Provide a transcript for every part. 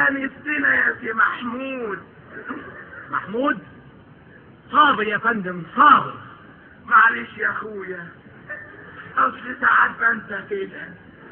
انستنا يا سي محمود محمود صابر يا فندم صابر معلش يا اخويا اصل ساعات بنسى كده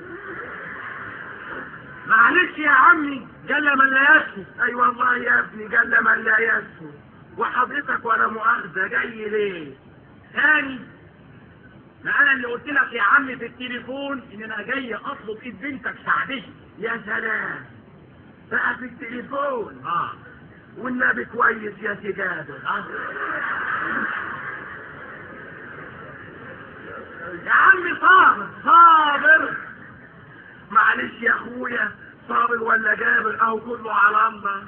معلش يا عمي جل من لا يسهو اي والله يا ابني جل من لا يسهو وحضرتك ولا مؤاخذة جاي ليه تاني ما انا اللي قلت لك يا عمي في التليفون ان انا جاي اطلب ايد بنتك سعديه يا سلام بقى في التليفون اه والنبي كويس يا سي جابر آه. يا عمي صابر صابر معلش يا اخويا صابر ولا جابر او كله على الله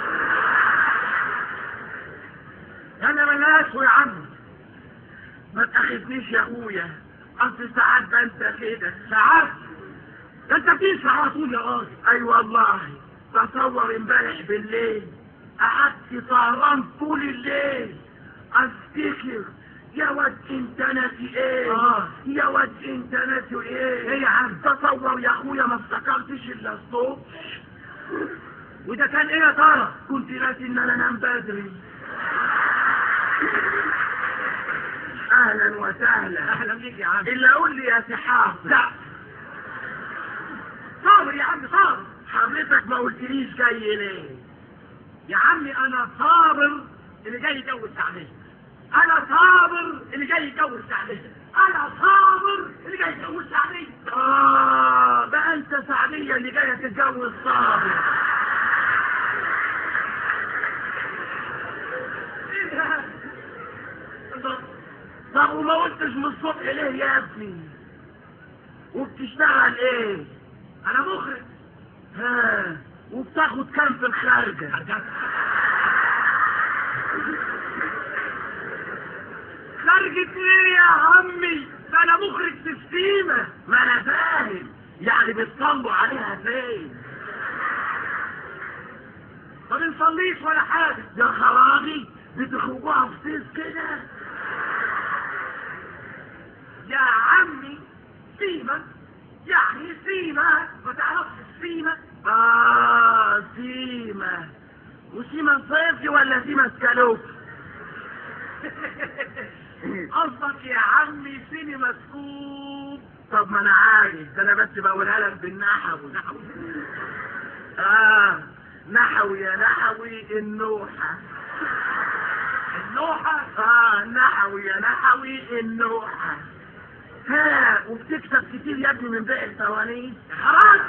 انا ملاش يا عمي ما تاخذنيش يا اخويا اصل ساعات بنسى كده ساعات ده انت بتنسى على طول يا راجل اي والله تصور امبارح بالليل قعدت سهران طول الليل افتكر يا واد انت ناسي ايه آه. يا واد انت ناسي ايه ايه يا عم تصور يا اخويا ما افتكرتش الا الصبح وده كان ايه يا ترى كنت ناسي ان انا انام بدري اهلا وسهلا اهلا بيك يا عم الا قول لي يا سي حافظ لا صابر يا عم صابر حضرتك ما قلتليش جاي ليه يا عمي انا صابر اللي جاي يتجوز سعديه انا صابر اللي جاي يتجوز سعديه انا صابر اللي جاي يتجوز سعديه اه بقى انت سعدية اللي جاية تتجوز صابر ايه ده الله. طب وما قلتش من الصبح ليه يا ابني وبتشتغل ايه انا مخرج ها وبتاخد كام في الخارجة خرجت ايه يا عمي ده انا مخرج في السيمة ما انا فاهم يعني بتصلوا عليها فين ما بنصليش ولا حاجة يا خراجي بتخرجوها في صيف كده يا عمي سيمة يعني سيمة ما تعرفش السيمة اه سيمة وسيمة صيفي ولا سيمة سكالوب قصدك يا عمي سينما سكوب طب ما انا عارف ده انا بس بقولها لك بالنحوي اه نحوي يا نحوي النوحة اللوحة اه نحوي يا نحوي النوحة ها وبتكسب كتير يا ابني من بيع الفوانيس خلاص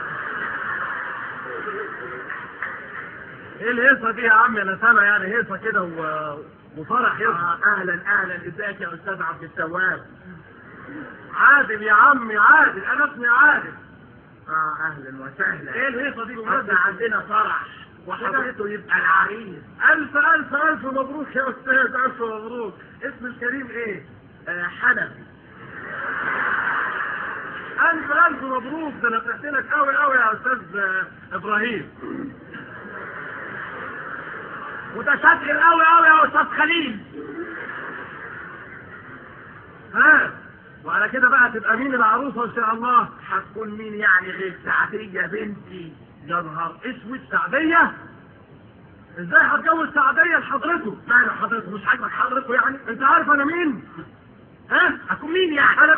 ايه الهيصه دي يا عم انا سامع يعني هيصه كده و... وفرح هيصه آه اهلا اهلا ازيك يا استاذ عبد التواب عادل يا عمي عادل انا اسمي عادل اه اهلا وسهلا ايه الهيصه دي احنا بمناسبه عندنا فرح وحضرته يبقى العريس الف الف الف مبروك يا استاذ الف مبروك اسم الكريم ايه آه حنفي الف الف مبروك ده انا فرحت لك قوي قوي يا استاذ آه، ابراهيم متشكر قوي قوي يا استاذ خليل ها وعلى كده بقى تبقى مين العروسه ان شاء الله هتكون مين يعني غير سعدية بنتي يا نهار اسود سعديه ازاي هتجوز سعديه لحضرته ماله حضرته مش عاجبك حضرته يعني انت عارف انا مين ها هتكون مين يعني انا